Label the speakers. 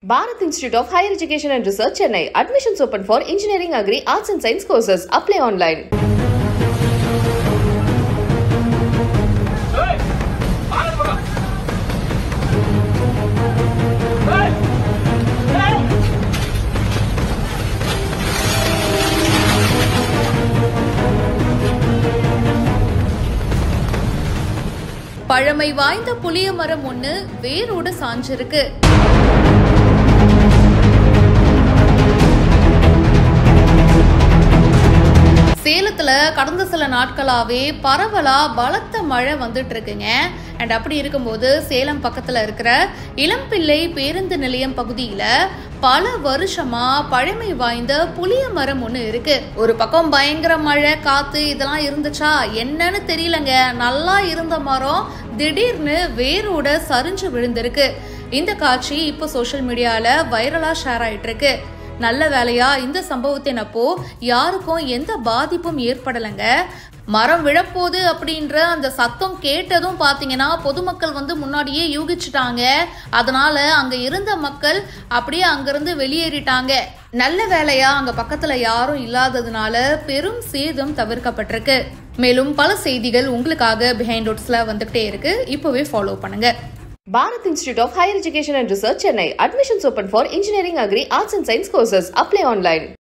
Speaker 1: Bharat Institute of Higher Education and Research, Chennai. Admissions open for Engineering, Agri, Arts and Science courses. Apply online.
Speaker 2: ஏய், ஆளு பக்கம். ஏய், ஏய்.
Speaker 3: பழமை வாய்ந்த புளிய மரம் ஒண்ணு வேரோட சாஞ்சிருக்கு சேலத்துல கடந்த சில நாட்களாவே பரவலா பலத்த மழை வந்துட்டு இருக்குங்க அண்ட் அப்படி இருக்கும்போது சேலம் பக்கத்துல இருக்கிற இளம்பிள்ளை பேருந்து நிலையம் பகுதியில பல வருஷமா பழமை வாய்ந்த புளிய மரம் ஒண்ணு இருக்கு ஒரு பக்கம் பயங்கர மழை காத்து இதெல்லாம் இருந்துச்சா என்னன்னு தெரியலங்க நல்லா இருந்த மரம் திடீர்னு வேரோட சரிஞ்சு விழுந்திருக்கு இந்த காட்சி இப்போ சோஷியல் மீடியால வைரலா ஷேர் ஆயிட்டு இருக்கு நல்ல வேலையா இந்த சம்பவத்தின் அப்போ யாருக்கும் எந்த பாதிப்பும் ஏற்படலைங்க மரம் விழப்போகுது அப்படின்ற அந்த சத்தம் கேட்டதும் பாத்தீங்கன்னா பொதுமக்கள் வந்து முன்னாடியே யூகிச்சுட்டாங்க அதனால அங்க இருந்த மக்கள் அப்படியே அங்கிருந்து வெளியேறிட்டாங்க நல்ல வேலையா அங்க பக்கத்துல யாரும் இல்லாததுனால பெரும் சேதம் தவிர்க்கப்பட்டிருக்கு மேலும் பல செய்திகள் உங்களுக்காக பிஹைண்ட் ரோட்ஸ்ல வந்துகிட்டே இருக்கு இப்போவே ஃபாலோ பண்ணுங்க
Speaker 1: Bharat Institute of Higher Education and Research, Chennai. Admissions open for Engineering, Agri, Arts and Science courses. Apply online.